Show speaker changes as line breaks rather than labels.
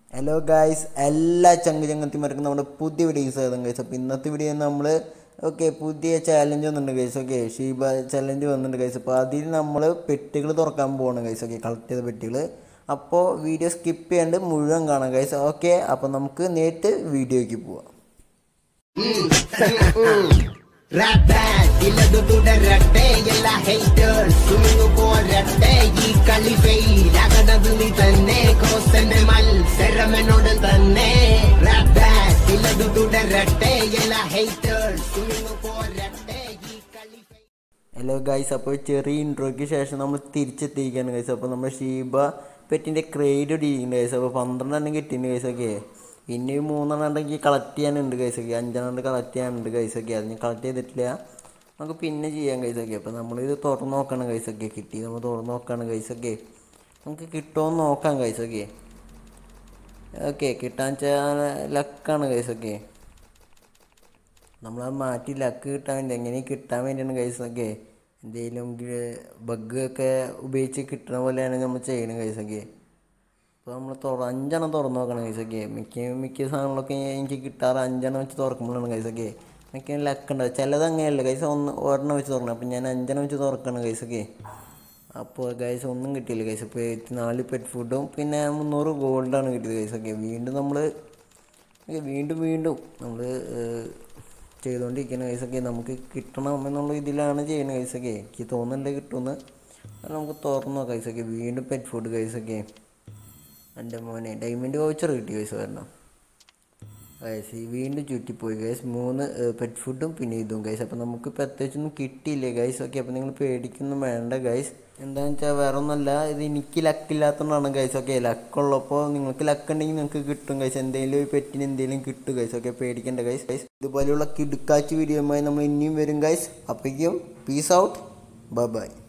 hello guys എല്ലാ ചങ്ക് ചങ്ങത്തിമാർക്കും നമ്മുടെ പുതിയ വീഡിയോ സ്വാഗതം ഗൈസ് അപ്പോൾ ഇന്നത്തെ വീഡിയോ നമ്മൾ ഓക്കെ പുതിയ ചാലഞ്ച് വന്നിട്ടുണ്ട് ഗൈസ് ഓക്കെ ഷീബ ചലഞ്ച് വന്നിട്ടുണ്ട് ഗൈസ് അപ്പോൾ അതിൽ നമ്മൾ പെട്ടികൾ തുറക്കാൻ പോവാണ് ഗൈസ് ഓക്കെ കളക്ട് ചെയ്ത പെട്ടികൾ അപ്പോൾ വീഡിയോ സ്കിപ്പ് ചെയ്യാണ്ട് മുഴുവൻ കാണാം ഗൈസ് ഓക്കെ അപ്പോൾ നമുക്ക് നേരിട്ട് വീഡിയോയ്ക്ക് പോവാം
ഇല്ലതു തുടരട്ടെ എല്ലാ ഹേറ്റേഴ്സ് തുണിഞ്ഞു പോരട്ടെ ഈ കളി ഫെയിലാകണത് നീ തന്നെ കോസന്റെ മത്സരമെന്നോട് തന്നെ ഇല്ലതു തുടരട്ടെ എല്ലാ ഹേറ്റേഴ്സ് തുണിഞ്ഞു പോരട്ടെ ഈ കളി
ഹലോ ഗൈസ് അപ്പോൾ ചെറിയ ഇൻട്രോയ്ക്ക് ശേഷം നമ്മൾ തിരിച്ചെത്തിയിരിക്കുകയാണ് ഗൈസ് അപ്പോൾ നമ്മുടെ ഷീബ പെറ്റിൻ്റെ ക്രേഡ് ഇടിയിട്ടുണ്ട് ഗൈസ് അപ്പോൾ പന്ത്രണ്ടെണ്ണം കിട്ടിയിട്ടുണ്ട് ഗൈസ് ഒക്കെ ഇനി മൂന്നെണ്ണം ഉണ്ടെങ്കിൽ കളക്ട് ചെയ്യാനുണ്ട് ഗൈസ് ഒക്കെ അഞ്ചെണ്ണം കളക്ട് ചെയ്യാനുണ്ട് ഗൈസ് ഒക്കെ അത് ഞാൻ കളക്ട് ചെയ്തിട്ടില്ല നമുക്ക് പിന്നെ ചെയ്യാം ഗൈസ് ഒക്കെ അപ്പോൾ നമ്മളിത് തുറന്ന് നോക്കണം ഗൈസ് ഒക്കെ കിട്ടി നമ്മൾ തുറന്ന് നോക്കണം ഗൈസ് ഒക്കെ നമുക്ക് കിട്ടുമോ എന്ന് നോക്കാം ഗൈസ് ഒക്കെ ഓക്കെ കിട്ടാൻ വെച്ചാൽ ലക്കാണ് ഗൈസ് ഒക്കെ നമ്മളത് മാറ്റി ലക്ക് കിട്ടാൻ വേണ്ടി എങ്ങനെ കിട്ടാൻ വേണ്ടിയാണ് കൈസൊക്കെ എന്തെങ്കിലും ബഗ് ഒക്കെ ഉപയോഗിച്ച് കിട്ടുന്ന പോലെയാണ് നമ്മൾ ചെയ്യുന്നത് കൈസൊക്കെ അപ്പോൾ നമ്മൾ തുറ അഞ്ചെണ്ണം തുറന്ന് നോക്കണം കൈസൊക്കെ മിക്ക മിക്ക സാധനങ്ങളൊക്കെ എനിക്ക് കിട്ടാറ് അഞ്ചെണ്ണം വെച്ച് തുറക്കുമ്പോഴാണ് കൈസൊക്കെ മിക്ക ലക്ക് ഉണ്ടാവും ചിലത് അങ്ങനെയല്ല കൈസ ഒന്ന് ഒരെണ്ണം വെച്ച് തുറക്കണം അപ്പോൾ ഞാൻ അഞ്ചെണ്ണം വെച്ച് തുറക്കണം കൈസൊക്കെ അപ്പോൾ ഗൈസ് ഒന്നും കിട്ടിയില്ല ഗൈസ് ഇപ്പോൾ നാല് പെറ്റ് ഫുഡും പിന്നെ മുന്നൂറ് ഗോൾഡാണ് കിട്ടിയത് ഗൈസൊക്കെ വീണ്ടും നമ്മൾ ഓക്കെ വീണ്ടും വീണ്ടും നമ്മൾ ചെയ്തുകൊണ്ടിരിക്കുന്ന കേസൊക്കെ നമുക്ക് കിട്ടണം എന്നുള്ള ഇതിലാണ് ചെയ്യുന്ന കേസൊക്കെ എനിക്ക് തോന്നുന്നുണ്ട് കിട്ടുമെന്ന് അത് നമുക്ക് തുറന്നു നോക്കാം കേസൊക്കെ വീണ്ടും പെറ്റ് ഫുഡ് കേസൊക്കെ എൻ്റെ മോനെ ഡയമണ്ട് വൗച്ചർ കിട്ടി കേസ് വരണം ഗൈസ് വീണ്ടും ചുറ്റിപ്പോയി ഗൈസ് മൂന്ന് പെറ്റ് ഫുഡും പിന്നെ ഇതും ഗൈസ് അപ്പോൾ നമുക്ക് ഇപ്പോൾ അത്യാവശ്യമൊന്നും കിട്ടിയില്ലേ ഗൈസ് ഓക്കെ അപ്പോൾ നിങ്ങൾ പേടിക്കൊന്നും വേണ്ട ഗൈസ് എന്താണെന്ന് വെച്ചാൽ വേറെ ഒന്നുമല്ല ഇത് എനിക്ക് ലക്കില്ലാത്തതുകൊണ്ടാണ് ഗൈസ് ഓക്കെ ലക്കുള്ളപ്പോൾ നിങ്ങൾക്ക് ലക്ക് ഉണ്ടെങ്കിൽ നിങ്ങൾക്ക് കിട്ടും ഗൈസ് എന്തെങ്കിലും ഒരു പെറ്റിന് എന്തെങ്കിലും കിട്ടും ഗൈസ് ഓക്കെ പേടിക്കേണ്ട ഗൈസ് ഗൈസ് ഇതുപോലെയുള്ള കിടുക്കാച്ച് വീഡിയോയുമായി നമ്മൾ ഇനിയും വരും ഗൈസ് അപ്പോഴേക്കും പീസ് ഔട്ട് ബൈ ബൈ